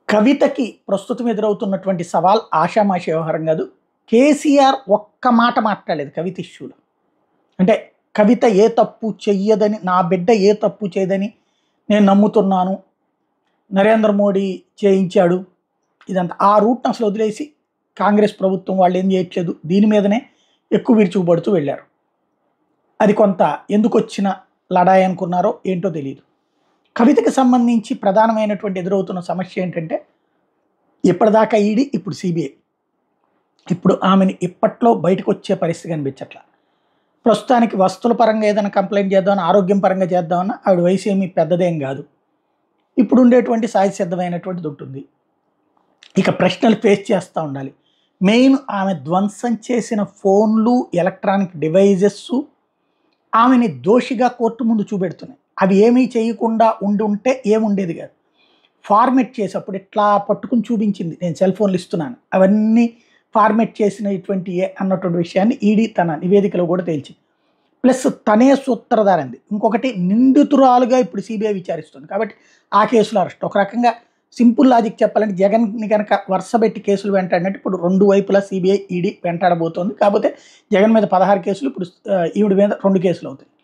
కవితకి ప్రస్తుతం ఎదురవుతున్నటువంటి సవాల్ ఆషామాషి వ్యవహారం కాదు కేసీఆర్ ఒక్క మాట మాట్లాడలేదు కవిత ఇష్యూలో అంటే కవిత ఏ తప్పు చెయ్యదని నా బిడ్డ ఏ తప్పు చేయదని నేను నమ్ముతున్నాను నరేంద్ర మోడీ చేయించాడు ఇదంతా ఆ రూట్ని అసలు వదిలేసి కాంగ్రెస్ ప్రభుత్వం వాళ్ళు ఏం చేయట్లేదు దీని మీదనే ఎక్కువ విరుచుకుపడుతూ వెళ్ళారు అది కొంత ఎందుకు వచ్చిన లడాయి అనుకున్నారో ఏంటో తెలియదు కవితకి సంబంధించి ప్రధానమైనటువంటి ఎదురవుతున్న సమస్య ఏంటంటే ఇప్పటిదాకా ఈడీ ఇప్పుడు సిబిఐ ఇప్పుడు ఆమెను ఇప్పట్లో బయటకు వచ్చే పరిస్థితి కనిపించట్లా ప్రస్తుతానికి వస్తువుల పరంగా ఏదైనా కంప్లైంట్ చేద్దామని ఆరోగ్యం పరంగా చేద్దామన్నా ఆవిడ వయసు ఏమీ పెద్దదేం కాదు ఇప్పుడు ఉండేటువంటి సాయి సిద్ధమైనటువంటిది ఉంటుంది ఇక ప్రశ్నలు ఫేస్ చేస్తూ ఉండాలి మెయిన్ ఆమె ధ్వంసం చేసిన ఫోన్లు ఎలక్ట్రానిక్ డివైజెస్ ఆమెని దోషిగా కోర్టు ముందు చూపెడుతున్నాయి అవి ఏమీ చేయకుండా ఉండి ఉంటే ఏముండేది కాదు ఫార్మెట్ చేసి అప్పుడు ఇట్లా పట్టుకుని చూపించింది నేను సెల్ ఫోన్లు ఇస్తున్నాను అవన్నీ ఫార్మెట్ చేసినటువంటి ఏ అన్నటువంటి విషయాన్ని ఈడీ తన నివేదికలో కూడా తేల్చింది ప్లస్ తనే సూత్రధారంది ఇంకొకటి నిందితురాలుగా ఇప్పుడు సిబిఐ విచారిస్తుంది కాబట్టి ఆ కేసులో అరెస్ట్ ఒక రకంగా సింపుల్ లాజిక్ చెప్పాలంటే జగన్ని కనుక వరుసపెట్టి కేసులు వెంటాడినట్టు ఇప్పుడు రెండు వైపులా సిబిఐ ఈడీ వెంటాడబోతోంది కాకపోతే జగన్ మీద పదహారు కేసులు ఇప్పుడు ఆ, ఈవిడ మీద రెండు కేసులు అవుతాయి